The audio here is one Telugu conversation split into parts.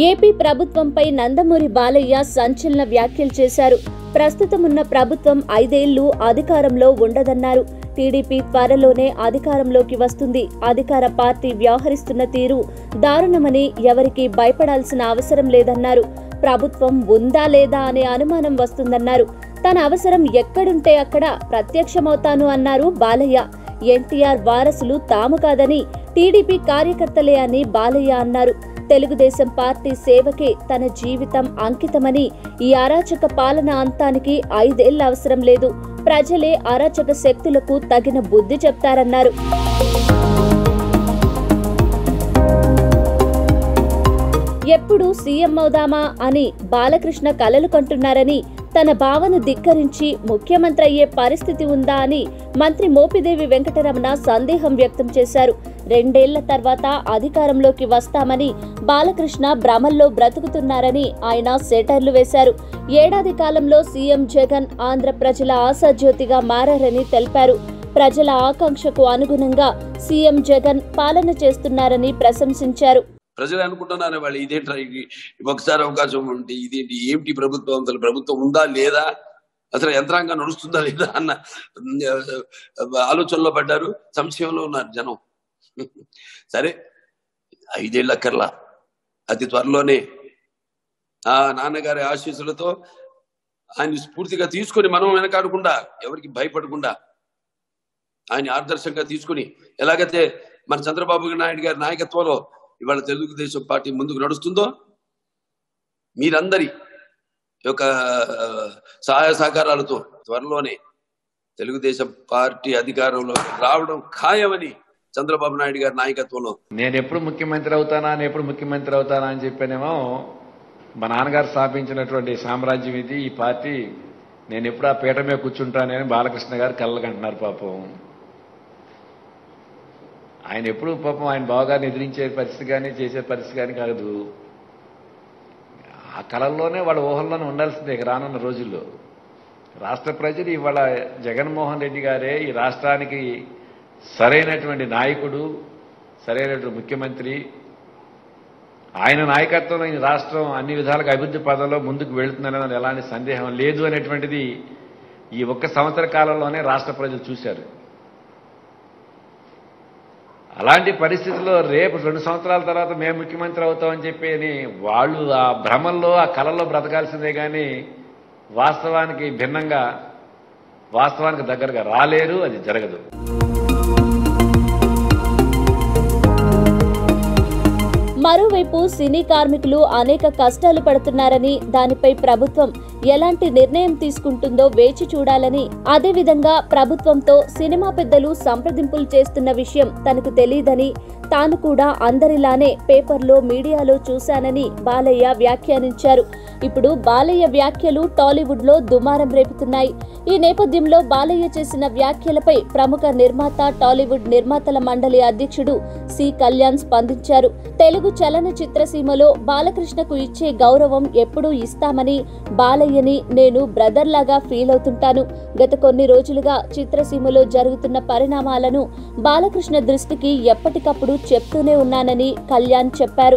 ఏపీ ప్రభుత్వంపై నందమూరి బాలయ్య సంచలన వ్యాఖ్యలు చేశారు ప్రస్తుతం ఉన్న ప్రభుత్వం ఐదేళ్లు అధికారంలో ఉండదన్నారు టీడీపీ త్వరలోనే అధికారంలోకి వస్తుంది అధికార పార్టీ వ్యవహరిస్తున్న తీరు దారుణమని ఎవరికీ భయపడాల్సిన అవసరం లేదన్నారు ప్రభుత్వం ఉందా లేదా అనే అనుమానం వస్తుందన్నారు తన అవసరం ఎక్కడుంటే అక్కడ ప్రత్యక్షమవుతాను అన్నారు బాలయ్య ఎన్టీఆర్ వారసులు తాము కాదని టీడీపీ కార్యకర్తలే అని బాలయ్య అన్నారు తెలుగుదేశం పార్టీ సేవకే తన జీవితం అంకితమని ఈ అరాచక పాలన అంతానికి ఐదేళ్ల అవసరం లేదు ప్రజలే అరాచక శక్తులకు తగిన బుద్ధి చెప్తారన్నారు ఎప్పుడు సీఎం అవుదామా అని బాలకృష్ణ కలలు కంటున్నారని తన భావను ధిక్కరించి ముఖ్యమంత్రి అయ్యే పరిస్థితి ఉందా అని మంత్రి మోపిదేవి వెంకటరమణ సందేహం వ్యక్తం చేశారు రెండేళ్ల తర్వాత అధికారంలోకి వస్తామని బాలకృష్ణ భ్రమల్లో బ్రతుకుతున్నారని ఆయన సెటర్లు వేశారు ఏడాది కాలంలో సీఎం జగన్ ఆంధ్ర ప్రజల ఆశాజ్యోతిగా మారారని తెలిపారు ప్రజల ఆకాంక్షకు అనుగుణంగా సీఎం జగన్ పాలన చేస్తున్నారని ప్రశంసించారు ప్రజలు అనుకుంటున్నారు వాళ్ళు ఇదేంట్రా ఇది ఒకసారి అవకాశం ఉంటే ఇదేంటి ఏమిటి ప్రభుత్వం అసలు ప్రభుత్వం ఉందా లేదా అసలు యంత్రాంగం నడుస్తుందా లేదా అన్న ఆలోచనలో పడ్డారు సంశయంలో ఉన్నారు జనం సరే ఐదేళ్ళ కర్లా అతి త్వరలోనే ఆ నాన్నగారి ఆశీస్సులతో ఆయన స్ఫూర్తిగా తీసుకొని మనం వెనకాడకుండా ఎవరికి భయపడకుండా ఆయన ఆదర్శంగా తీసుకుని ఎలాగైతే మన చంద్రబాబు నాయుడు గారి నాయకత్వంలో ఇవాళ తెలుగుదేశం పార్టీ ముందుకు నడుస్తుందో మీరందరి యొక్క సహాయ సహకారాలతో త్వరలోనే తెలుగుదేశం పార్టీ అధికారంలో రావడం ఖాయమని చంద్రబాబు నాయుడు గారి నాయకత్వంలో నేను ఎప్పుడు ముఖ్యమంత్రి అవుతానా నేను ఎప్పుడు ముఖ్యమంత్రి అవుతానా అని చెప్పానేమో మా నాన్నగారు స్థాపించినటువంటి సామ్రాజ్యం ఇది ఈ పార్టీ నేను ఎప్పుడు ఆ పీట మీద కూర్చుంటానని బాలకృష్ణ గారు కళ్ళకంటున్నారు పాపం ఆయన ఎప్పుడు పాపం ఆయన బావగారిని ఎదిరించే పరిస్థితి కానీ చేసే పరిస్థితి కానీ కాదు ఆ కళల్లోనే వాళ్ళ ఊహల్లోనే ఉండాల్సిందే ఇక రానున్న రోజుల్లో రాష్ట్ర ప్రజలు ఇవాళ జగన్మోహన్ రెడ్డి గారే ఈ రాష్ట్రానికి సరైనటువంటి నాయకుడు సరైనటువంటి ముఖ్యమంత్రి ఆయన నాయకత్వంలో ఈ రాష్ట్రం అన్ని విధాలుగా అభివృద్ధి పదంలో ముందుకు వెళుతుందనే ఎలాంటి సందేహం లేదు అనేటువంటిది ఈ ఒక్క సంవత్సర కాలంలోనే రాష్ట్ర ప్రజలు చూశారు అలాంటి పరిస్థితుల్లో రేపు రెండు సంవత్సరాల తర్వాత మేము ముఖ్యమంత్రి అవుతామని చెప్పి అని వాళ్ళు ఆ భ్రమంలో ఆ కళలో బ్రతకాల్సిందే కానీ వాస్తవానికి భిన్నంగా వాస్తవానికి దగ్గరగా రాలేరు అది జరగదు మరోవైపు సినీ కార్మికులు అనేక కష్టాలు పడుతున్నారని దానిపై ప్రభుత్వం ఎలాంటి నిర్ణయం తీసుకుంటుందో వేచి చూడాలని అదేవిధంగా ప్రభుత్వంతో సినిమా పెద్దలు సంప్రదింపులు చేస్తున్న విషయం తనకు తెలియదని తాను కూడా అందరిలానే పేపర్లో మీడియాలో చూశానని బాలయ్య వ్యాఖ్యానించారు ఇప్పుడు బాలయ్య వ్యాఖ్యలు టాలీవుడ్ లో దుమారం రేపుతున్నాయి ఈ నేపథ్యంలో బాలయ్య చేసిన వ్యాఖ్యలపై ప్రముఖ నిర్మాత టాలీవుడ్ నిర్మాతల మండలి అధ్యక్షుడు సి కళ్యాణ్ స్పందించారు తెలుగు చలనచిత్ర సీమలో బాలకృష్ణకు ఇచ్చే గౌరవం ఎప్పుడూ ఇస్తామని బాలయ్యని నేను బ్రదర్ లాగా ఫీల్ అవుతుంటాను గత కొన్ని రోజులుగా చిత్రసీమలో జరుగుతున్న పరిణామాలను బాలకృష్ణ దృష్టికి ఎప్పటికప్పుడు చెప్తూనే ఉన్నానని కళ్యాణ్ చెప్పారు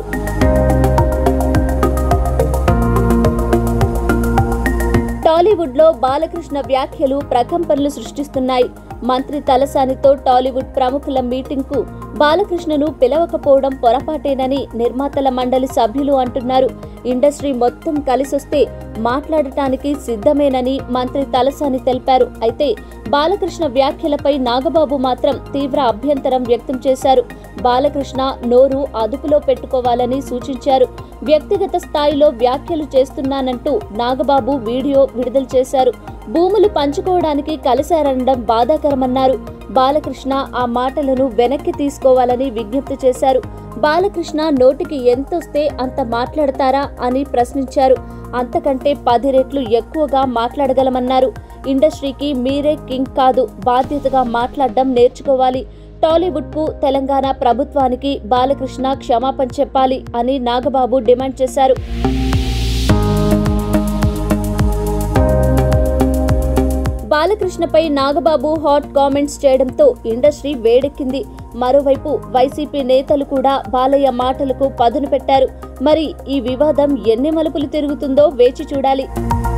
టాలీవుడ్ లో బాలకృష్ణ వ్యాఖ్యలు ప్రకంపనలు సృష్టిస్తున్నాయి మంత్రి తలసానితో టాలీవుడ్ ప్రముఖుల మీటింగ్ కు బాలకృష్ణను పిలవకపోవడం పొరపాటేనని నిర్మాతల మండలి సభ్యులు అంటున్నారు ఇండస్ట్రీ మొత్తం కలిసొస్తే మాట్లాడటానికి సిద్ధమేనని మంత్రి తలసాని తెలిపారు అయితే బాలకృష్ణ వ్యాఖ్యలపై నాగబాబు మాత్రం తీవ్ర అభ్యంతరం వ్యక్తం చేశారు బాలకృష్ణ నోరు అదుపులో పెట్టుకోవాలని సూచించారు వ్యక్తిగత స్థాయిలో వ్యాఖ్యలు చేస్తున్నానంటూ నాగబాబు వీడియో విడుదల చేశారు భూములు పంచుకోవడానికి కలిశారనడం బాధాకరమన్నారు బాలకృష్ణ ఆ మాటలను వెనక్కి తీసుకోవాలని విజ్ఞప్తి చేశారు బాలకృష్ణ నోటికి ఎంతొస్తే అంత మాట్లాడతారా అని ప్రశ్నించారు అంతకంటే పది రెట్లు ఎక్కువగా మాట్లాడగలమన్నారు ఇండస్ట్రీకి మీరే కింగ్ కాదు బాధ్యతగా మాట్లాడడం నేర్చుకోవాలి టాలీవుడ్ కు తెలంగాణ ప్రభుత్వానికి బాలకృష్ణ క్షమాపణ చెప్పాలి అని నాగబాబు డిమాండ్ చేశారు బాలకృష్ణపై నాగబాబు హాట్ కామెంట్స్ చేయడంతో ఇండస్ట్రీ వేడెక్కింది మరోవైపు వైసీపీ నేతలు కూడా బాలయ్య మాటలకు పదును పెట్టారు మరి ఈ వివాదం ఎన్ని మలుపులు తిరుగుతుందో వేచి చూడాలి